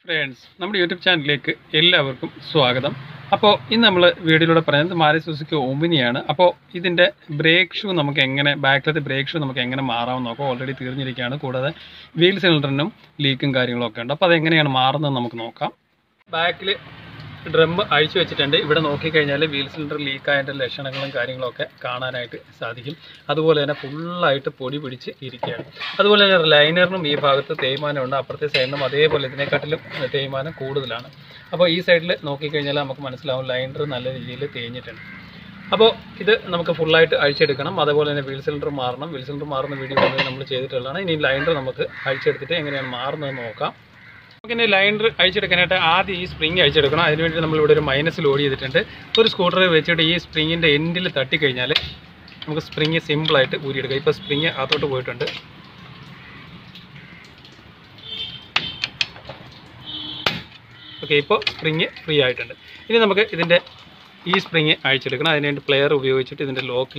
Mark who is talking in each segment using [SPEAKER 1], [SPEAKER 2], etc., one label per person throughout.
[SPEAKER 1] friends നമ്മുടെ YouTube ചാനലിലേക്ക് എല്ലാവർക്കും സ്വാഗതം അപ്പോൾ ഇന്ന് നമ്മൾ വീഡിയോയിലൂടെ പറയുന്നത് മാരി സുസുക്കി ഓമിനിയാണ് അപ്പോൾ ഇതിൻ്റെ ബ്രേക്ക് ഷൂ നമുക്ക് എങ്ങനെ ബാക്കിലത്തെ ബ്രേക്ക് ഷൂ നമുക്ക് എങ്ങനെ മാറാമെന്ന് നോക്കാം ഓൾറെഡി തീർന്നിരിക്കുകയാണ് കൂടാതെ വീൽ സിലിണ്ടറിനും ലീക്കും കാര്യങ്ങളൊക്കെ ഉണ്ട് അപ്പോൾ അതെങ്ങനെയാണ് മാറുന്നത് നമുക്ക് നോക്കാം ബാക്കിൽ ഡ്രം അഴിച്ചു വെച്ചിട്ടുണ്ട് ഇവിടെ നോക്കിക്കഴിഞ്ഞാൽ വീൽ സിലിണ്ടർ ലീക്കായതിൻ്റെ ലക്ഷണങ്ങളും കാര്യങ്ങളൊക്കെ കാണാനായിട്ട് സാധിക്കും അതുപോലെ തന്നെ ഫുള്ളായിട്ട് പൊടി പിടിച്ച് ഇരിക്കുകയാണ് അതുപോലെ തന്നെ ലൈനറിനും ഈ ഭാഗത്ത് തേയ്മാനമുണ്ട് അപ്പുറത്തെ സൈഡിനും അതേപോലെ ഇതിനെക്കാട്ടിലും തേയ്മാനം കൂടുതലാണ് അപ്പോൾ ഈ സൈഡിൽ നോക്കിക്കഴിഞ്ഞാൽ നമുക്ക് മനസ്സിലാവും ലൈനർ നല്ല രീതിയിൽ തേഞ്ഞിട്ടുണ്ട് അപ്പോൾ ഇത് നമുക്ക് ഫുള്ളായിട്ട് അഴിച്ചെടുക്കണം അതുപോലെ തന്നെ വീൽ സിലിണ്ടർ മാറണം വീൽ സിലിണ്ടർ മാറുന്ന വീഡിയോ നമ്മൾ ചെയ്തിട്ടുള്ളതാണ് ഇനി ലൈനർ നമുക്ക് അഴിച്ചെടുത്തിട്ട് എങ്ങനെയാണ് മാറുന്നതെന്ന് നോക്കാം നമുക്കിനി ലൈനർ അഴിച്ചെടുക്കാനായിട്ട് ആദ്യം ഈ സ്പ്രിങ് അഴിച്ചെടുക്കണം അതിനുവേണ്ടി നമ്മളിവിടെ ഒരു മൈനസ് ലോഡ് ചെയ്തിട്ടുണ്ട് ഒരു സ്കൂട്ടർ വെച്ചിട്ട് ഈ സ്പ്രിങ്ങിൻ്റെ എൻഡിൽ തട്ടിക്കഴിഞ്ഞാൽ നമുക്ക് സ്പ്രിങ് സിമ്പിളായിട്ട് ഊരിയെടുക്കാം ഇപ്പോൾ സ്പ്രിങ് അകത്തോട്ട് പോയിട്ടുണ്ട് ഓക്കെ ഇപ്പോൾ സ്പ്രിങ് ഫ്രീ ആയിട്ടുണ്ട് ഇനി നമുക്ക് ഇതിൻ്റെ ഈ സ്പ്രിങ് അഴിച്ചെടുക്കണം അതിനുവേണ്ടി പ്ലെയർ ഉപയോഗിച്ചിട്ട് ഇതിൻ്റെ ലോക്കിൽ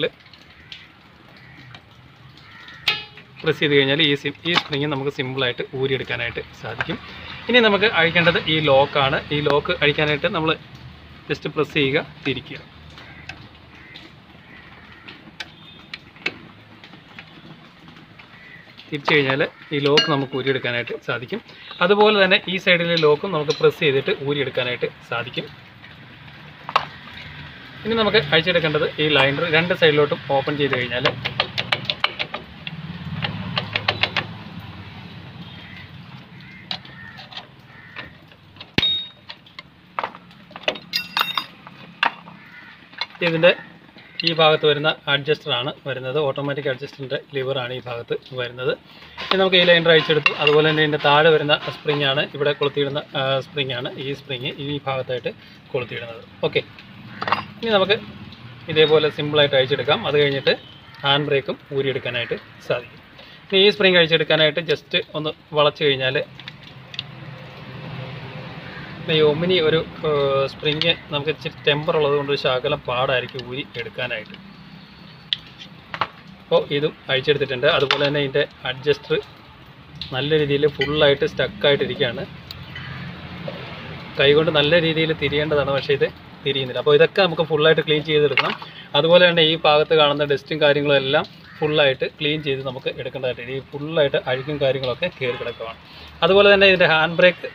[SPEAKER 1] പ്രസ് ചെയ്ത് കഴിഞ്ഞാൽ ഈ സിം ഈ സ്പ്രിങ് നമുക്ക് സിമ്പിളായിട്ട് ഊരിയെടുക്കാനായിട്ട് സാധിക്കും ഇനി നമുക്ക് അഴിക്കേണ്ടത് ഈ ലോക്കാണ് ഈ ലോക്ക് അഴിക്കാനായിട്ട് നമ്മൾ ജസ്റ്റ് പ്രസ് ചെയ്യുക തിരിക്കുക തിരിച്ചു കഴിഞ്ഞാൽ ഈ ലോക്ക് നമുക്ക് ഊരിയെടുക്കാനായിട്ട് സാധിക്കും അതുപോലെ തന്നെ ഈ സൈഡിലെ ലോക്കും നമുക്ക് പ്രസ് ചെയ്തിട്ട് ഊരിയെടുക്കാനായിട്ട് സാധിക്കും ഇനി നമുക്ക് അഴിച്ചെടുക്കേണ്ടത് ഈ ലൈനർ രണ്ട് സൈഡിലോട്ടും ഓപ്പൺ ചെയ്ത് കഴിഞ്ഞാൽ ഇതിൻ്റെ ഈ ഭാഗത്ത് വരുന്ന അഡ്ജസ്റ്ററാണ് വരുന്നത് ഓട്ടോമാറ്റിക് അഡ്ജസ്റ്ററിൻ്റെ ലിവറാണ് ഈ ഭാഗത്ത് വരുന്നത് ഇനി നമുക്ക് ഈ ലൈനർ അഴിച്ചെടുത്തു അതുപോലെ തന്നെ ഇതിൻ്റെ താഴെ വരുന്ന സ്പ്രിങ് ആണ് ഇവിടെ കൊളുത്തിയിടുന്ന സ്പ്രിങ് ആണ് ഈ സ്പ്രിങ് ഈ ഭാഗത്തായിട്ട് കൊളുത്തിയിടുന്നത് ഓക്കെ ഇനി നമുക്ക് ഇതേപോലെ സിമ്പിളായിട്ട് അഴിച്ചെടുക്കാം അത് കഴിഞ്ഞിട്ട് ഹാൻഡ് ബ്രേക്കും ഊരിയെടുക്കാനായിട്ട് സാധിക്കും ഇനി ഈ സ്പ്രിങ് അഴിച്ചെടുക്കാനായിട്ട് ജസ്റ്റ് ഒന്ന് വളച്ച് കഴിഞ്ഞാൽ ഈ ഒമിനി ഒരു സ്പ്രിങ് നമുക്ക് ഇച്ചിരി ടെമ്പർ ഉള്ളത് കൊണ്ട് ഒരു ശകലം പാടായിരിക്കും ഊരി എടുക്കാനായിട്ട് അപ്പോൾ ഇതും അഴിച്ചെടുത്തിട്ടുണ്ട് അതുപോലെ തന്നെ ഇതിൻ്റെ അഡ്ജസ്റ്റർ നല്ല രീതിയിൽ ഫുള്ളായിട്ട് സ്റ്റക്കായിട്ടിരിക്കുകയാണ് കൈകൊണ്ട് നല്ല രീതിയിൽ തിരിയേണ്ടതാണ് പക്ഷേ ഇത് തിരിയുന്നില്ല അപ്പോൾ ഇതൊക്കെ നമുക്ക് ഫുള്ളായിട്ട് ക്ലീൻ ചെയ്തെടുക്കണം അതുപോലെ തന്നെ ഈ ഭാഗത്ത് കാണുന്ന ഡസ്റ്റും കാര്യങ്ങളും എല്ലാം ഫുള്ളായിട്ട് ക്ലീൻ ചെയ്ത് നമുക്ക് എടുക്കേണ്ടതായിട്ട് ഈ ഫുള്ളായിട്ട് അഴുക്കും കാര്യങ്ങളൊക്കെ കയറി കിടക്കുകയാണ് അതുപോലെ തന്നെ ഇതിൻ്റെ ഹാൻഡ് ബ്രേക്ക്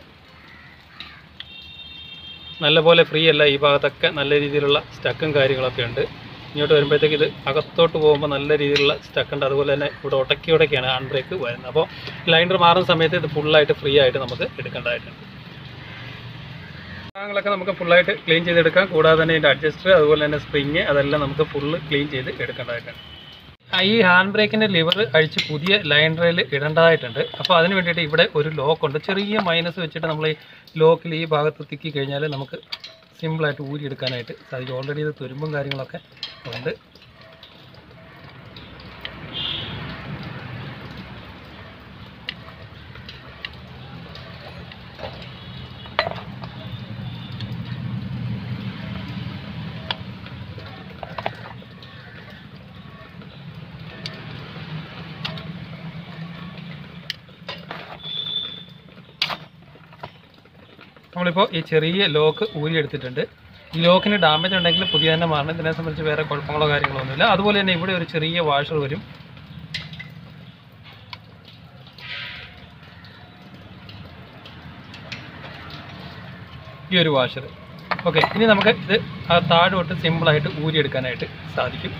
[SPEAKER 1] നല്ലപോലെ ഫ്രീ അല്ല ഈ ഭാഗത്തൊക്കെ നല്ല രീതിയിലുള്ള സ്റ്റക്കും കാര്യങ്ങളൊക്കെ ഉണ്ട് ഇങ്ങോട്ട് വരുമ്പോഴത്തേക്ക് ഇത് അകത്തോട്ട് പോകുമ്പോൾ നല്ല രീതിയിലുള്ള സ്റ്റക്ക് ഉണ്ട് അതുപോലെ തന്നെ ഇവിടെ ഉടക്കി ഉടക്കിയാണ് ഹാൻഡ് ബ്രേക്ക് വരുന്നത് അപ്പോൾ ലൈനർ മാറുന്ന സമയത്ത് ഇത് ഫുള്ളായിട്ട് ഫ്രീ ആയിട്ട് നമുക്ക് എടുക്കേണ്ടതായിട്ടുണ്ട് ഭാഗങ്ങളൊക്കെ നമുക്ക് ഫുള്ളായിട്ട് ക്ലീൻ ചെയ്തെടുക്കാം കൂടാതെ തന്നെ ഇതിൻ്റെ അഡ്ജസ്റ്റർ അതുപോലെ തന്നെ സ്പ്രിങ് അതെല്ലാം നമുക്ക് ഫുള്ള് ക്ലീൻ ചെയ്ത് എടുക്കേണ്ടതായിട്ടുണ്ട് ഈ ഹാൻഡ് ബ്രേക്കിൻ്റെ ലിവർ അഴിച്ച് പുതിയ ലൈനറിൽ ഇടേണ്ടതായിട്ടുണ്ട് അപ്പോൾ അതിന് വേണ്ടിയിട്ട് ഇവിടെ ഒരു ലോക്ക് ഉണ്ട് ചെറിയ മൈനസ് വെച്ചിട്ട് നമ്മൾ ഈ ലോക്കിൽ ഈ ഭാഗത്ത് തിക്കി കഴിഞ്ഞാൽ നമുക്ക് സിമ്പിളായിട്ട് ഊരിയെടുക്കാനായിട്ട് സാധിക്കും ഓൾറെഡി ഇത് തുരുമ്പും കാര്യങ്ങളൊക്കെ ഉണ്ട് നമ്മളിപ്പോൾ ഈ ചെറിയ ലോക്ക് ഊരിയെടുത്തിട്ടുണ്ട് ഈ ലോക്കിന് ഡാമേജ് ഉണ്ടെങ്കിൽ പുതിയ തന്നെ മാറണം ഇതിനെ സംബന്ധിച്ച് വേറെ കുഴപ്പങ്ങളോ കാര്യങ്ങളോ ഒന്നുമില്ല അതുപോലെ തന്നെ ഇവിടെ ഒരു ചെറിയ വാഷർ വരും ഈ ഒരു വാഷർ ഓക്കെ ഇനി നമുക്ക് ഇത് ആ താഴോട്ട് സിമ്പിളായിട്ട് ഊരിയെടുക്കാനായിട്ട് സാധിക്കും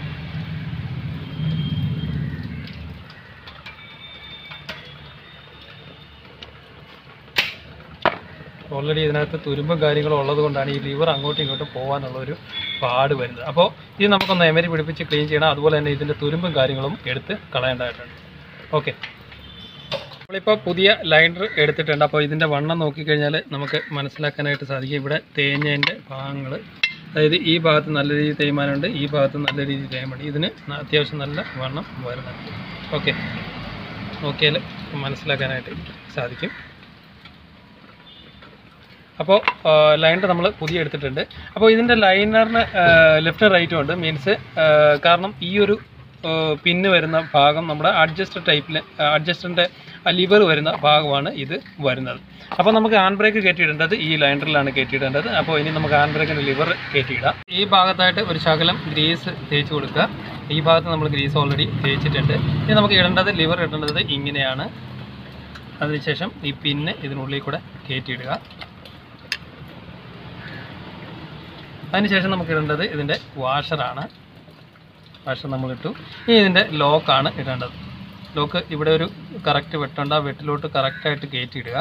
[SPEAKER 1] ഓൾറെഡി ഇതിനകത്ത് തുരുമ്പും കാര്യങ്ങളും ഉള്ളത് കൊണ്ടാണ് ഈ ലിവർ അങ്ങോട്ടും ഇങ്ങോട്ടും പോകാനുള്ളൊരു പാട് വരുന്നത് അപ്പോൾ ഇത് നമുക്കൊന്ന് എമരി പിടിപ്പിച്ച് ക്ലീൻ ചെയ്യണം അതുപോലെ തന്നെ ഇതിൻ്റെ തുരുമ്പും കാര്യങ്ങളും എടുത്ത് കളയേണ്ടതായിട്ടുണ്ട് ഓക്കെ നമ്മളിപ്പോൾ പുതിയ ലൈനർ എടുത്തിട്ടുണ്ട് അപ്പോൾ ഇതിൻ്റെ വണ്ണം നോക്കിക്കഴിഞ്ഞാൽ നമുക്ക് മനസ്സിലാക്കാനായിട്ട് സാധിക്കും ഇവിടെ തേഞ്ഞതിൻ്റെ ഭാഗങ്ങൾ അതായത് ഈ ഭാഗത്ത് നല്ല രീതിയിൽ തേയ്മാനമുണ്ട് ഈ ഭാഗത്ത് നല്ല രീതിയിൽ തേയ്മാനുണ്ട് ഇതിന് അത്യാവശ്യം നല്ല വണ്ണം വരുന്നുണ്ട് ഓക്കെ നോക്കിയാൽ മനസ്സിലാക്കാനായിട്ട് സാധിക്കും അപ്പോൾ ലൈനർ നമ്മൾ പുതിയ എടുത്തിട്ടുണ്ട് അപ്പോൾ ഇതിൻ്റെ ലൈനറിന് ലെഫ്റ്റ് റൈറ്റും ഉണ്ട് മീൻസ് കാരണം ഈ ഒരു പിന്ന് വരുന്ന ഭാഗം നമ്മുടെ അഡ്ജസ്റ്റർ ടൈപ്പിൽ അഡ്ജസ്റ്ററിൻ്റെ ലിവർ വരുന്ന ഭാഗമാണ് ഇത് വരുന്നത് അപ്പോൾ നമുക്ക് ഹാൻഡ് ബ്രേക്ക് കയറ്റിയിടേണ്ടത് ഈ ലൈൻഡറിലാണ് കയറ്റിയിടേണ്ടത് അപ്പോൾ ഇനി നമുക്ക് ഹാൻഡ് ബ്രേക്കിൻ്റെ ലിവർ കയറ്റിയിടാം ഈ ഭാഗത്തായിട്ട് ഒരു ശകലം ഗ്രീസ് തേച്ച് കൊടുക്കുക ഈ ഭാഗത്ത് നമ്മൾ ഗ്രീസ് ഓൾറെഡി തേച്ചിട്ടുണ്ട് ഇനി നമുക്ക് ഇടേണ്ടത് ലിവർ ഇടേണ്ടത് ഇങ്ങനെയാണ് അതിനുശേഷം ഈ പിന്ന് ഇതിനുള്ളിൽ കൂടെ കയറ്റിയിടുക അതിനുശേഷം നമുക്ക് ഇടേണ്ടത് ഇതിൻ്റെ വാഷറാണ് വാഷർ നമ്മൾ ഇട്ടു ഇനി ഇതിൻ്റെ ലോക്കാണ് ഇടേണ്ടത് ലോക്ക് ഇവിടെ ഒരു കറക്റ്റ് വെട്ടുണ്ട് ആ വെട്ടിലോട്ട് കറക്റ്റായിട്ട് കയറ്റിയിടുക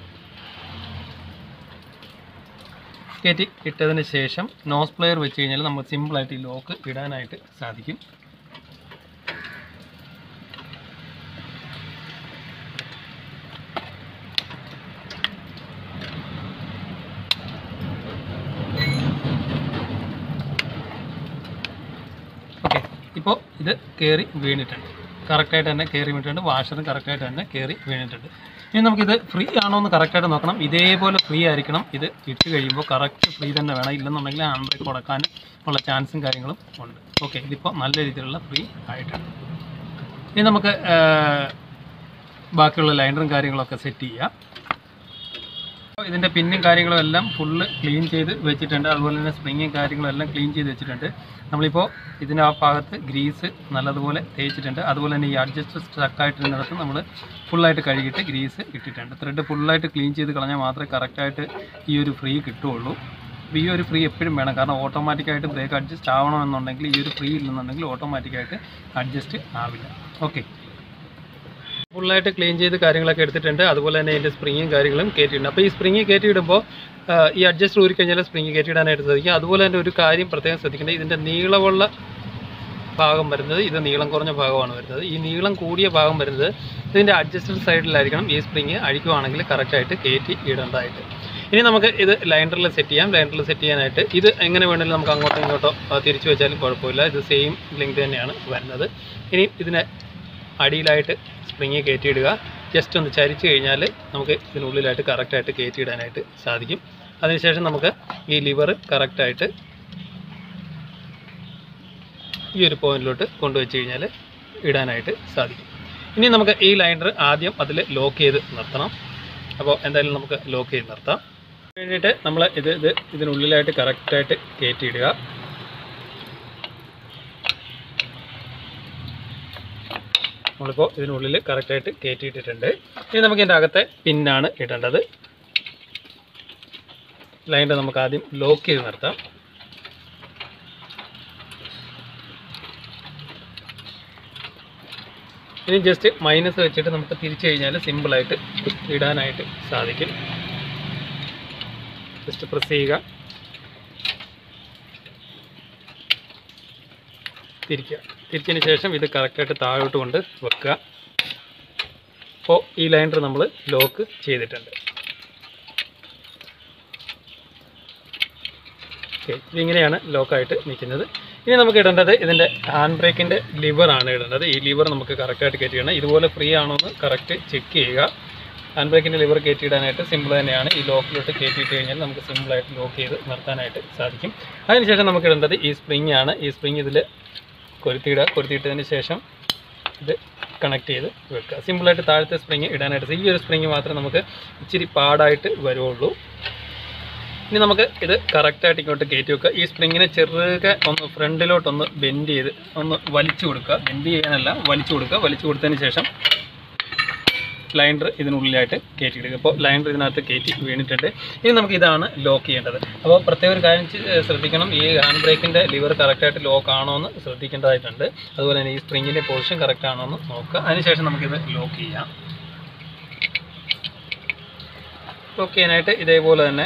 [SPEAKER 1] കയറ്റി ഇട്ടതിന് ശേഷം നോസ് പ്ലെയർ വെച്ച് കഴിഞ്ഞാൽ നമുക്ക് സിമ്പിളായിട്ട് ഈ ലോക്ക് ഇടാനായിട്ട് സാധിക്കും ഓക്കെ ഇപ്പോൾ ഇത് കയറി വീണിട്ടുണ്ട് കറക്റ്റായിട്ട് തന്നെ കയറി വീണിട്ടുണ്ട് വാഷറും കറക്റ്റായിട്ട് തന്നെ കയറി വീണിട്ടുണ്ട് ഇനി നമുക്കിത് ഫ്രീ ആണോ എന്ന് കറക്റ്റായിട്ട് നോക്കണം ഇതേപോലെ ഫ്രീ ആയിരിക്കണം ഇത് ഇട്ട് കഴിയുമ്പോൾ കറക്റ്റ് ഫ്രീ തന്നെ വേണം ഇല്ലെന്നുണ്ടെങ്കിൽ ഹാൻഡ് ബ്രേക്ക് കൊടുക്കാൻ ഉള്ള ചാൻസും കാര്യങ്ങളും ഉണ്ട് ഓക്കെ ഇതിപ്പോൾ നല്ല രീതിയിലുള്ള ഫ്രീ ആയിട്ടുണ്ട് ഇനി നമുക്ക് ആ, ബാക്കിയുള്ള ലൈനറും കാര്യങ്ങളൊക്കെ സെറ്റ് ചെയ്യാം അപ്പോൾ ഇതിൻ്റെ പിന്നും കാര്യങ്ങളും എല്ലാം ഫുള്ള് ക്ലീൻ ചെയ്ത് വെച്ചിട്ടുണ്ട് അതുപോലെ തന്നെ സ്പ്രിങ്ങും കാര്യങ്ങളും എല്ലാം ക്ലീൻ ചെയ്ത് വെച്ചിട്ടുണ്ട് നമ്മളിപ്പോൾ ഇതിന് ആ ഭാഗത്ത് ഗ്രീസ് നല്ലതുപോലെ തേച്ചിട്ടുണ്ട് അതുപോലെ തന്നെ ഈ അഡ്ജസ്റ്റ് സ്റ്റക്കായിട്ടിരുന്നിടത്ത് നമ്മൾ ഫുള്ളായിട്ട് കഴുകിയിട്ട് ഗ്രീസ് ഇട്ടിട്ടുണ്ട് ത്രെഡ് ഫുള്ളായിട്ട് ക്ലീൻ ചെയ്ത് കളഞ്ഞാൽ മാത്രമേ കറക്റ്റായിട്ട് ഈ ഒരു ഫ്രീ കിട്ടുകയുള്ളൂ അപ്പോൾ ഈ ഒരു ഫ്രീ എപ്പോഴും വേണം കാരണം ഓട്ടോമാറ്റിക്കായിട്ട് ബ്രേക്ക് അഡ്ജസ്റ്റ് ആവണമെന്നുണ്ടെങ്കിൽ ഈ ഒരു ഫ്രീ ഇല്ലെന്നുണ്ടെങ്കിൽ ഓട്ടോമാറ്റിക്കായിട്ട് അഡ്ജസ്റ്റ് ആവില്ല ഓക്കെ ഫുള്ളായിട്ട് ക്ലീൻ ചെയ്ത് കാര്യങ്ങളൊക്കെ എടുത്തിട്ടുണ്ട് അതുപോലെ തന്നെ അതിൻ്റെ സ്പ്രിങ്ങും കാര്യങ്ങളും കയറ്റിയിട്ടുണ്ട് അപ്പോൾ ഈ സ്പ്രിങ് കയറ്റിയിടുമ്പോൾ ആ, ഈ അഡ്ജസ്റ്റ് ഊരി കഴിഞ്ഞാൽ സ്പ്രിങ് കയറ്റിയിടാനായിട്ട് സാധിക്കും അതുപോലെ തന്നെ ഒരു കാര്യം പ്രത്യേകം ശ്രദ്ധിക്കേണ്ടത് ഇതിൻ്റെ നീളമുള്ള ഭാഗം വരുന്നത് ഇത് നീളം കുറഞ്ഞ ഭാഗമാണ് വരുന്നത് ഈ നീളം കൂടിയ ഭാഗം വരുന്നത് ഇതിൻ്റെ അഡ്ജസ്റ്റഡ് സൈഡിലായിരിക്കണം ഈ സ്പ്രിങ് അഴിക്കുവാണെങ്കിൽ കറക്റ്റായിട്ട് കയറ്റി ഇടേണ്ടതായിട്ട് ഇനി നമുക്ക് ഇത് ലൈൻഡറിൽ സെറ്റ് ചെയ്യാം ലൈൻഡറിൽ സെറ്റ് ചെയ്യാനായിട്ട് ഇത് എങ്ങനെ വേണമെങ്കിലും നമുക്ക് അങ്ങോട്ടോ ഇങ്ങോട്ടോ ആ, തിരിച്ചു വെച്ചാലും കുഴപ്പമില്ല ഇത് സെയിം ലെങ്ത് തന്നെയാണ് വരുന്നത് ഇനി ഇതിനെ അടിയിലായിട്ട് സ്പ്രിങ് കയറ്റിയിടുക ജസ്റ്റ് ഒന്ന് ചരിച്ച് കഴിഞ്ഞാൽ നമുക്ക് ഇതിനുള്ളിലായിട്ട് കറക്റ്റായിട്ട് കയറ്റിയിടാനായിട്ട് സാധിക്കും അതിനുശേഷം നമുക്ക് ഈ ലിവർ കറക്റ്റായിട്ട് ഈ ഒരു പോയിന്റിലോട്ട് കൊണ്ടുവച്ച് കഴിഞ്ഞാൽ ഇടാനായിട്ട് സാധിക്കും ഇനി നമുക്ക് ഈ ലൈനർ ആദ്യം അതിൽ ലോക്ക് ചെയ്ത് നിർത്തണം അപ്പോൾ എന്തായാലും നമുക്ക് ലോക്ക് ചെയ്ത് നിർത്താം വേണ്ടിയിട്ട് നമ്മൾ ഇത് ഇത് ഇതിനുള്ളിലായിട്ട് കറക്റ്റായിട്ട് കയറ്റിയിടുക നമ്മളിപ്പോൾ ഇതിനുള്ളിൽ കറക്റ്റായിട്ട് കയറ്റിയിട്ടിട്ടുണ്ട് ഇനി നമുക്ക് ഇതിൻ്റെ അകത്തെ പിന്നാണ് ഇടേണ്ടത് ലൈൻ്റെ നമുക്ക് ആദ്യം ലോക്ക് ചെയ്ത് നിർത്താം ഇനി ജസ്റ്റ് മൈനസ് വെച്ചിട്ട് നമുക്ക് തിരിച്ചു കഴിഞ്ഞാൽ സിമ്പിളായിട്ട് ഇടാനായിട്ട് സാധിക്കും ജസ്റ്റ് പ്രസ് ചെയ്യുക തിരിക്കുക തിരിച്ചതിന് ശേഷം ഇത് കറക്റ്റായിട്ട് താഴോട്ട് കൊണ്ട് വെക്കുക അപ്പോൾ ഈ ലൈനർ നമ്മൾ ലോക്ക് ചെയ്തിട്ടുണ്ട് ഓക്കെ ഇതിങ്ങനെയാണ് ലോക്കായിട്ട് നിൽക്കുന്നത് ഇനി നമുക്ക് ഇടേണ്ടത് ഇതിൻ്റെ ഹാൻഡ് ബ്രേക്കിൻ്റെ ലിവറാണ് ഇടേണ്ടത് ഈ ലിവർ നമുക്ക് കറക്റ്റായിട്ട് കയറ്റിയിടണം ഇതുപോലെ ഫ്രീ ആണോ എന്ന് കറക്റ്റ് ചെക്ക് ചെയ്യുക ഹാൻഡ് ബ്രേക്കിൻ്റെ ലിവർ കയറ്റിയിടാനായിട്ട് സിമ്പിൾ തന്നെയാണ് ഈ ലോക്കിലോട്ട് കയറ്റിയിട്ട് കഴിഞ്ഞാൽ നമുക്ക് സിമ്പിളായിട്ട് ലോക്ക് ചെയ്ത് നിർത്താനായിട്ട് സാധിക്കും അതിനുശേഷം നമുക്ക് ഇടേണ്ടത് ഈ സ്പ്രിങ് ആണ് ഈ സ്പ്രിങ് ഇതിൽ കൊരുത്തിയിടുക കൊരുത്തിയിട്ടതിന് ശേഷം ഇത് കണക്ട് ചെയ്ത് വെക്കുക സിമ്പിളായിട്ട് താഴത്തെ സ്പ്രിങ് ഇടാനായിട്ട് ഈ ഒരു സ്പ്രിങ് മാത്രമേ നമുക്ക് ഇച്ചിരി പാടായിട്ട് വരുള്ളൂ ഇനി നമുക്ക് ഇത് കറക്റ്റായിട്ട് ഇങ്ങോട്ട് കയറ്റി വെക്കുക ഈ സ്പ്രിങ്ങിനെ ചെറുകെ ഒന്ന് ഫ്രണ്ടിലോട്ടൊന്ന് ബെൻഡ് ചെയ്ത് ഒന്ന് വലിച്ചു കൊടുക്കുക ബെൻഡ് ചെയ്യാനല്ല വലിച്ചു കൊടുക്കുക വലിച്ചു കൊടുത്തതിന് ശേഷം ലൈൻഡർ ഇതിനുള്ളിലായിട്ട് കയറ്റിയിടുക ഇപ്പോൾ ലൈൻഡർ ഇതിനകത്ത് കയറ്റി വീണിട്ടുണ്ട് ഇനി നമുക്ക് ഇതാണ് ലോക്ക് ചെയ്യേണ്ടത് അപ്പോൾ പ്രത്യേക ഒരു കാര്യം ചെ- ശ്രദ്ധിക്കണം ഈ ഹാൻഡ് ബ്രേക്കിൻ്റെ ലിവർ കറക്റ്റായിട്ട് ലോക്ക് ആണോ എന്ന് ശ്രദ്ധിക്കേണ്ടതായിട്ടുണ്ട് അതുപോലെ തന്നെ ഈ സ്പ്രിങ്ങിൻ്റെ പൊസിഷൻ കറക്റ്റ് ആണോ എന്ന് നോക്കുക അതിനുശേഷം നമുക്കിത് ലോക്ക് ചെയ്യാം ലോക്ക് ചെയ്യാനായിട്ട് ഇതേപോലെ തന്നെ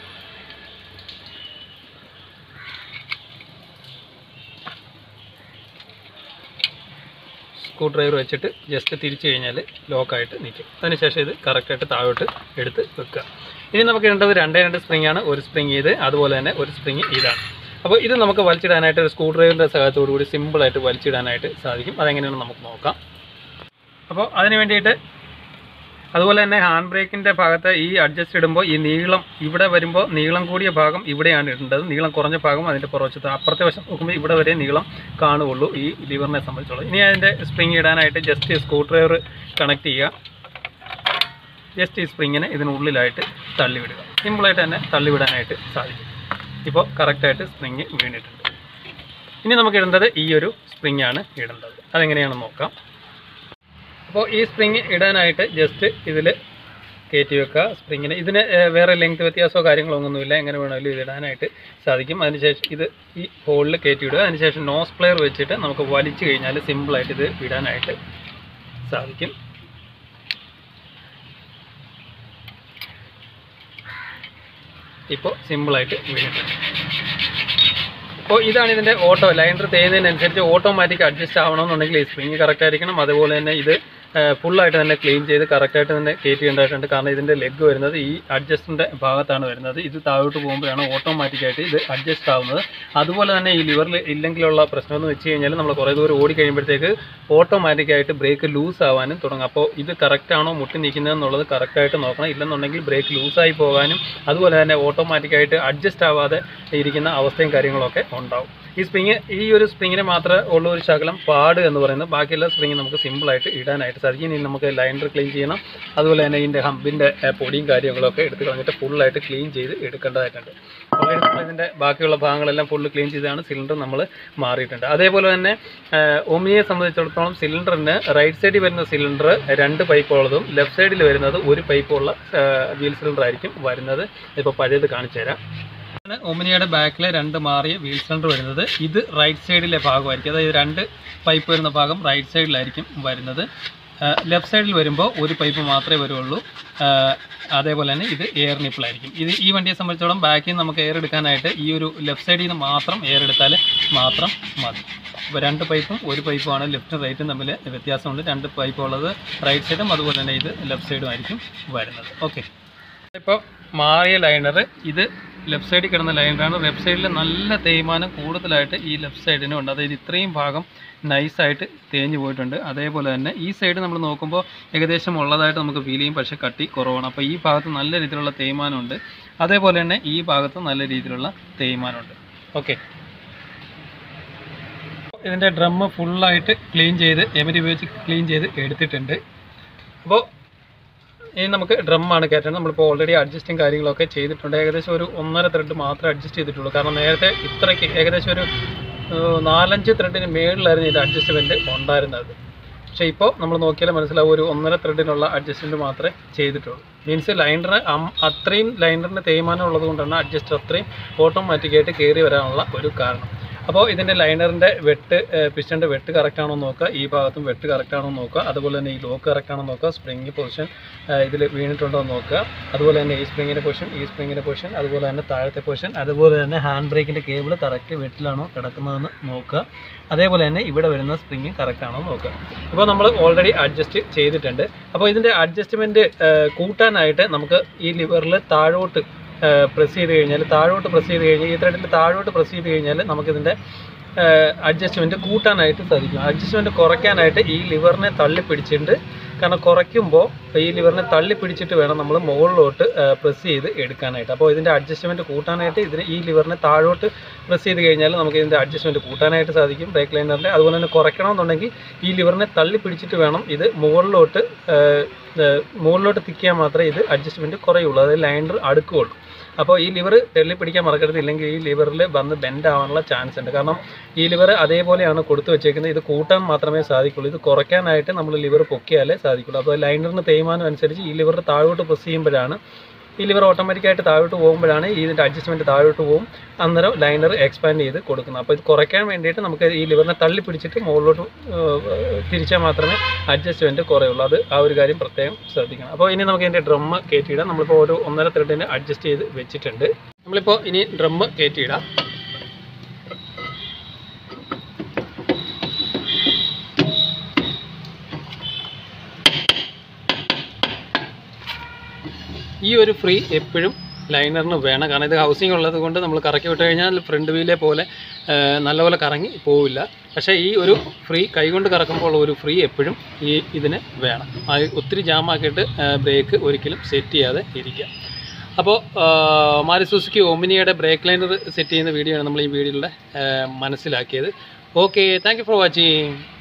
[SPEAKER 1] സ്ക്രൂ ഡ്രൈവർ വെച്ചിട്ട് ജസ്റ്റ് തിരിച്ചു കഴിഞ്ഞാൽ ലോക്കായിട്ട് നിൽക്കും അതിനുശേഷം ഇത് കറക്റ്റായിട്ട് താഴോട്ട് എടുത്ത് വെക്കുക ഇനി നമുക്ക് ഇടേണ്ടത് രണ്ടേ രണ്ട് സ്പ്രിംഗ് ആണ് ഒരു സ്പ്രിംഗ് ഇത് അതുപോലെ തന്നെ ഒരു സ്പ്രിംഗ് ഇതാണ് അപ്പോൾ ഇത് നമുക്ക് വലിച്ചിടാനായിട്ട് ഒരു സ്ക്രൂ ഡ്രൈവറിൻ്റെ സഹായത്തോടു കൂടി സിമ്പിളായിട്ട് വലിച്ചിടാനായിട്ട് സാധിക്കും അതെങ്ങനെയാണ് നമുക്ക് നോക്കാം അപ്പോൾ അതിന് വേണ്ടിയിട്ട് അതുപോലെ തന്നെ ഹാൻഡ് ബ്രേക്കിൻ്റെ ഭാഗത്ത് ഈ അഡ്ജസ്റ്റ് ഇടുമ്പോൾ ഈ നീളം ഇവിടെ വരുമ്പോൾ നീളം കൂടിയ ഭാഗം ഇവിടെയാണ് ഇടേണ്ടത് നീളം കുറഞ്ഞ ഭാഗം അതിൻ്റെ പുറവശത്ത് അപ്പുറത്തെ വശം നോക്കുമ്പോൾ ഇവിടെ വരെ നീളം കാണുകയുള്ളൂ ഈ ലിവറിനെ സംബന്ധിച്ചുള്ളത് ഇനി അതിൻ്റെ സ്പ്രിങ് ഇടാനായിട്ട് ജസ്റ്റ് സ്ക്രൂ ഡ്രൈവർ കണക്ട് ചെയ്യുക ജസ്റ്റ് ഈ സ്പ്രിങ്ങിനെ ഇതിനുള്ളിലായിട്ട് തള്ളിവിടുക സിമ്പിളായിട്ട് തന്നെ തള്ളിവിടാനായിട്ട് സാധിക്കും ഇപ്പോൾ കറക്റ്റായിട്ട് സ്പ്രിങ് വീണിട്ടുണ്ട് ഇനി നമുക്ക് ഇടേണ്ടത് ഈ ഒരു സ്പ്രിങ് ആണ് ഇടേണ്ടത് അതെങ്ങനെയാണെന്ന് നോക്കാം അപ്പോൾ ഈ സ്പ്രിങ് ഇടാനായിട്ട് ജസ്റ്റ് ഇതിൽ കയറ്റി വെക്കുക സ്പ്രിങ്ങിന് ഇതിന് ഏഹ്, വേറെ ലെങ്ത് വ്യത്യാസമോ കാര്യങ്ങളോ ഒന്നുമില്ല എങ്ങനെ വേണമെങ്കിലും ഇത് ഇടാനായിട്ട് സാധിക്കും അതിനുശേഷം ഇത് ഈ ഹോളിൽ കയറ്റി വിടുക അതിനുശേഷം നോസ് പ്ലെയർ വെച്ചിട്ട് നമുക്ക് വലിച്ചു കഴിഞ്ഞാൽ സിമ്പിളായിട്ട് ഇത് ഇടാനായിട്ട് സാധിക്കും ഇപ്പോൾ സിമ്പിളായിട്ട് വീണിട്ടുണ്ട് അപ്പോൾ ഇതാണ് ഇതിൻ്റെ ഓട്ടോ ലൈനർ തേയുന്നതിനനുസരിച്ച് ഓട്ടോമാറ്റിക് അഡ്ജസ്റ്റ് ആവണമെന്നുണ്ടെങ്കിൽ ഈ സ്പ്രിങ് കറക്റ്റ് ആയിരിക്കണം അതുപോലെ തന്നെ ഇത് ഫുള്ളായിട്ട് തന്നെ ക്ലീൻ ചെയ്ത് കറക്റ്റായിട്ട് തന്നെ കയറ്റിയേണ്ടതായിട്ടുണ്ട് കാരണം ഇതിൻ്റെ ലെഗ് വരുന്നത് ഈ അഡ്ജസ്റ്റിൻ്റെ ഭാഗത്താണ് വരുന്നത് ഇത് താഴോട്ട് പോകുമ്പോഴാണ് ഓട്ടോമാറ്റിക്കായിട്ട് ഇത് അഡ്ജസ്റ്റ് ആവുന്നത് അതുപോലെ തന്നെ ഈ ലിവറിൽ ഇല്ലെങ്കിലുള്ള പ്രശ്നം എന്ന് വെച്ച് കഴിഞ്ഞാൽ നമ്മൾ കുറേ ദൂരം ഓടി കഴിയുമ്പോഴത്തേക്ക് ഓട്ടോമാറ്റിക്കായിട്ട് ബ്രേക്ക് ലൂസ് ആവാനും തുടങ്ങും അപ്പോൾ ഇത് കറക്റ്റാണോ മുട്ടി നിൽക്കുന്നത് എന്നുള്ളത് കറക്റ്റായിട്ട് നോക്കണം ഇല്ലെന്നുണ്ടെങ്കിൽ ബ്രേക്ക് ലൂസായി പോകാനും അതുപോലെ തന്നെ ഓട്ടോമാറ്റിക്കായിട്ട് അഡ്ജസ്റ്റ് ആവാതെ ഇരിക്കുന്ന അവസ്ഥയും കാര്യങ്ങളൊക്കെ ഉണ്ടാവും ഈ സ്പ്രിങ് ഈ ഒരു സ്പ്രിങ്ങിന് മാത്രമേ ഉള്ള ഒരു ശകലം പാട് എന്ന് പറയുന്നത് ബാക്കിയുള്ള സ്പ്രിങ് നമുക്ക് സിമ്പിളായിട്ട് ഇടാനായിട്ട് സാധിക്കും ഇനി നമുക്ക് ലൈനർ ക്ലീൻ ചെയ്യണം അതുപോലെ തന്നെ ഇതിൻ്റെ ഹമ്പിൻ്റെ പൊടിയും കാര്യങ്ങളൊക്കെ എടുത്ത് കളഞ്ഞിട്ട് ഫുള്ളായിട്ട് ക്ലീൻ ചെയ്ത് എടുക്കേണ്ടതായിട്ടുണ്ട് ഓൾറെഡി നമ്മൾ ഇതിൻ്റെ ബാക്കിയുള്ള ഭാഗങ്ങളെല്ലാം ഫുള്ള് ക്ലീൻ ചെയ്താണ് സിലിണ്ടർ നമ്മൾ മാറിയിട്ടുണ്ട് അതേപോലെ തന്നെ ഒമിയെ സംബന്ധിച്ചിടത്തോളം സിലിണ്ടറിന് റൈറ്റ് സൈഡിൽ വരുന്ന സിലിണ്ടർ രണ്ട് പൈപ്പുള്ളതും ലെഫ്റ്റ് സൈഡിൽ വരുന്നത് ഒരു പൈപ്പുള്ള വീൽ സിലിണ്ടർ ആയിരിക്കും വരുന്നത് ഇപ്പോൾ പഴയത് കാണിച്ചു തരാം ആണ് ഒമിനിയുടെ ബാക്കിലെ രണ്ട് മാറിയ വീൽ സിലിണ്ടർ വരുന്നത് ഇത് റൈറ്റ് സൈഡിലെ ഭാഗമായിരിക്കും അതായത് രണ്ട് പൈപ്പ് വരുന്ന ഭാഗം റൈറ്റ് സൈഡിലായിരിക്കും വരുന്നത് ലെഫ്റ്റ് സൈഡിൽ വരുമ്പോൾ ഒരു പൈപ്പ് മാത്രമേ വരുള്ളൂ ആ, അതേപോലെ തന്നെ ഇത് എയർ നിപ്പിളായിരിക്കും ഇത് ഈ വണ്ടിയെ സംബന്ധിച്ചോളം ബാക്കിൽ നിന്ന് നമുക്ക് എയർ എടുക്കാനായിട്ട് ഈ ഒരു ലെഫ്റ്റ് സൈഡിൽ നിന്ന് മാത്രം എയർ എടുത്താൽ മാത്രം മതി ഇപ്പോൾ രണ്ട് പൈപ്പും ഒരു പൈപ്പുമാണ് ലെഫ്റ്റും റൈറ്റും തമ്മിൽ വ്യത്യാസമുണ്ട് രണ്ട് പൈപ്പ് ഉള്ളത് റൈറ്റ് സൈഡും അതുപോലെ തന്നെ ഇത് ലെഫ്റ്റ് സൈഡും ആയിരിക്കും വരുന്നത് ഓക്കെ ഇപ്പോൾ മാറിയ ലൈനർ ഇത് ലെഫ്റ്റ് സൈഡിൽ കിടന്ന ലൈനറാണ് ലെഫ്റ്റ് സൈഡിൽ നല്ല തേയ്മാനം കൂടുതലായിട്ട് ഈ ലെഫ്റ്റ് സൈഡിനും ഉണ്ട് അതായത് ഇത്രയും ഭാഗം നൈസായിട്ട് തേഞ്ഞു പോയിട്ടുണ്ട് അതേപോലെ തന്നെ ഈ സൈഡ് നമ്മൾ നോക്കുമ്പോൾ ഏകദേശം ഉള്ളതായിട്ട് നമുക്ക് ഫീൽ ചെയ്യും പക്ഷേ കട്ടി കുറവാണ് അപ്പോൾ ഈ ഭാഗത്ത് നല്ല രീതിയിലുള്ള തേയ്മാനമുണ്ട് അതേപോലെ തന്നെ ഈ ഭാഗത്ത് നല്ല രീതിയിലുള്ള തേയ്മാനമുണ്ട് ഓക്കെ ഇതിൻ്റെ ഡ്രമ്മ് ഫുള്ളായിട്ട് ക്ലീൻ ചെയ്ത് എമരി ഉപയോഗിച്ച് ക്ലീൻ ചെയ്ത് എടുത്തിട്ടുണ്ട് അപ്പോൾ ഇനി നമുക്ക് ഡ്രമ്മാണ് കയറ്റേണ്ടത് നമ്മളിപ്പോൾ ഓൾറെഡി അഡ്ജസ്റ്റും കാര്യങ്ങളൊക്കെ ചെയ്തിട്ടുണ്ട് ഏകദേശം ഒരു ഒന്നര ത്രെഡ് മാത്രമേ അഡ്ജസ്റ്റ് ചെയ്തിട്ടുള്ളൂ കാരണം നേരത്തെ ഇത്രയ്ക്ക് ഏകദേശം ഒരു ഏഹ്, നാലഞ്ച് ത്രെഡിന് മേളിലായിരുന്നു ഇത് അഡ്ജസ്റ്റ്മെൻറ്റ് ഉണ്ടായിരുന്നത് പക്ഷേ ഇപ്പോൾ നമ്മൾ നോക്കിയാൽ മനസ്സിലാവും ഒരു ഒന്നര ത്രെഡിനുള്ള അഡ്ജസ്റ്റ്മെൻറ്റ് മാത്രമേ ചെയ്തിട്ടുള്ളൂ മീൻസ് ലൈനറിന് അത്രയും ലൈനറിന് തേയ്മാനം ഉള്ളത് കൊണ്ടാണ് അഡ്ജസ്റ്റ് അത്രയും ഓട്ടോമാറ്റിക്കായിട്ട് കയറി വരാനുള്ള ഒരു കാരണം അപ്പോൾ ഇതിൻ്റെ ലൈനറിൻ്റെ വെട്ട് പിസ്റ്റൻ്റെ വെട്ട് കറക്റ്റ് ആണോ എന്ന് നോക്കുക ഈ ഭാഗത്തും വെട്ട് കറക്റ്റ് ആണോ എന്ന് നോക്കുക അതുപോലെ തന്നെ ഈ ലോക്ക് കറക്റ്റ് ആണോ എന്ന് നോക്കുക സ്പ്രിങ് പൊസിഷൻ ഇതിൽ വീണിട്ടുണ്ടോ എന്ന് നോക്കുക അതുപോലെ തന്നെ ഈ സ്പ്രിങ്ങിൻ്റെ പൊസിഷൻ ഈ സ്പ്രിങ്ങിൻ്റെ പൊസിഷൻ അതുപോലെ തന്നെ താഴത്തെ പൊസിഷൻ അതുപോലെ തന്നെ ഹാൻഡ് ബ്രേക്കിൻ്റെ കേബിൾ കറക്റ്റ് വെട്ടിലാണോ കിടക്കുന്നതെന്ന് നോക്കുക അതേപോലെ തന്നെ ഇവിടെ വരുന്ന സ്പ്രിങ് കറക്റ്റ് ആണോ എന്ന് നോക്കുക ഇപ്പോൾ നമ്മൾ ഓൾറെഡി അഡ്ജസ്റ്റ് ചെയ്തിട്ടുണ്ട് അപ്പോൾ ഇതിൻ്റെ അഡ്ജസ്റ്റ്മെൻറ്റ് കൂട്ടാനായിട്ട് നമുക്ക് ഈ ലിവറിൽ താഴോട്ട് പ്രസ് ചെയ്ത് കഴിഞ്ഞാൽ താഴോട്ട് പ്രസ് ചെയ്ത് കഴിഞ്ഞാൽ ഈ ത്രെഡിൽ താഴോട്ട് പ്രസ് ചെയ്ത് കഴിഞ്ഞാൽ നമുക്കിതിൻ്റെ അഡ്ജസ്റ്റ്മെൻറ്റ് കൂട്ടാനായിട്ട് സാധിക്കും അഡ്ജസ്റ്റ്മെൻറ്റ് കുറയ്ക്കാനായിട്ട് ഈ ലിവറിനെ തള്ളി പിടിച്ചിട്ട് കാരണം കുറയ്ക്കുമ്പോൾ ഈ ലിവറിനെ തള്ളി പിടിച്ചിട്ട് വേണം നമ്മൾ മുകളിലോട്ട് പ്രസ് ചെയ്ത് എടുക്കാനായിട്ട് അപ്പോൾ ഇതിൻ്റെ അഡ്ജസ്റ്റ്മെൻറ്റ് കൂട്ടാനായിട്ട് ഇതിന് ഈ ലിവറിനെ താഴോട്ട് പ്രസ് ചെയ്ത് കഴിഞ്ഞാൽ നമുക്ക് ഇതിൻ്റെ അഡ്ജസ്റ്റ്മെൻറ്റ് കൂട്ടാനായിട്ട് സാധിക്കും ബ്രേക്ക് ലൈനറിൻ്റെ അതുപോലെ തന്നെ കുറയ്ക്കണമെന്നുണ്ടെങ്കിൽ ഈ ലിവറിനെ തള്ളി പിടിച്ചിട്ട് വേണം ഇത് മുകളിലോട്ട് ഏഹ്, ഏഹ്, മുകളിലോട്ട് തിക്കിയാൽ മാത്രമേ ഇത് അഡ്ജസ്റ്റ്മെൻറ്റ് കുറയുള്ളൂ അതായത് ലൈനർ അടുക്കുകയുള്ളൂ അപ്പോൾ ഈ ലിവർ തെള്ളി പിടിക്കാൻ മറക്കരുത് ഇല്ലെങ്കിൽ ഈ ലിവറിൽ വന്ന് ബെൻഡ് ആവാനുള്ള ചാൻസ് ഉണ്ട് കാരണം ഈ ലിവർ അതേപോലെയാണ് കൊടുത്തു വെച്ചേക്കുന്നത് ഇത് കൂട്ടാൻ മാത്രമേ സാധിക്കുള്ളൂ ഇത് കുറയ്ക്കാനായിട്ട് നമ്മൾ ലിവർ പൊക്കിയാലേ സാധിക്കുള്ളൂ അപ്പോൾ ലൈനറിന് തേയ്മാനം അനുസരിച്ച് ഈ ലിവർ താഴോട്ട് പ്രസ് ചെയ്യുമ്പോഴാണ് ഈ ലിവർ ഓട്ടോമാറ്റിക്കായിട്ട് താഴോട്ട് പോകുമ്പോഴാണ് ഇതിൻ്റെ അഡ്ജസ്റ്റ്മെൻറ്റ് താഴോട്ട് പോകും അന്നേരം ലൈനർ എക്സ്പാൻഡ് ചെയ്ത് കൊടുക്കുന്നത് അപ്പോൾ ഇത് കുറയ്ക്കാൻ വേണ്ടിയിട്ട് നമുക്ക് ഈ ലിവറിനെ തള്ളി പിടിച്ചിട്ട് മുകളിലോട്ട് ഏഹ്, തിരിച്ചാൽ മാത്രമേ അഡ്ജസ്റ്റ്മെൻറ്റ് കുറയുള്ളൂ അത് ആ ഒരു കാര്യം പ്രത്യേകം ശ്രദ്ധിക്കണം അപ്പോൾ ഇനി നമുക്ക് ഇതിൻ്റെ ഡ്രമ്മ് കയറ്റിയിടാം നമ്മളിപ്പോൾ ഒരു ഒന്നര ത്രെഡിന് അഡ്ജസ്റ്റ് ചെയ്ത് വെച്ചിട്ടുണ്ട് നമ്മളിപ്പോൾ ഇനി ഡ്രമ്മ് കയറ്റിയിടാം ഈ ഒരു ഫ്രീ എപ്പോഴും ലൈനറിന് വേണം കാരണം ഇത് ഹൗസിംഗ് ഉള്ളത് കൊണ്ട് നമ്മൾ കറക്കി വിട്ട് കഴിഞ്ഞാൽ ഫ്രണ്ട് വീലെ പോലെ ആ, നല്ലപോലെ കറങ്ങി പോവില്ല പക്ഷേ ഈ ഒരു ഫ്രീ കൈകൊണ്ട് കറക്കുമ്പോൾ ഉള്ള ഒരു ഫ്രീ എപ്പോഴും ഈ ഇതിന് വേണം അത് ഒത്തിരി ജാമാക്കിയിട്ട് ബ്രേക്ക് ഒരിക്കലും സെറ്റ് ചെയ്യാതെ ഇരിക്കുക അപ്പോൾ മാരി സുസുക്കി ഒമിനിയുടെ ബ്രേക്ക് ലൈനർ സെറ്റ് ചെയ്യുന്ന വീഡിയോ ആണ് നമ്മൾ ഈ വീഡിയോയിലൂടെ ആ, മനസ്സിലാക്കിയത് okay thank you for watching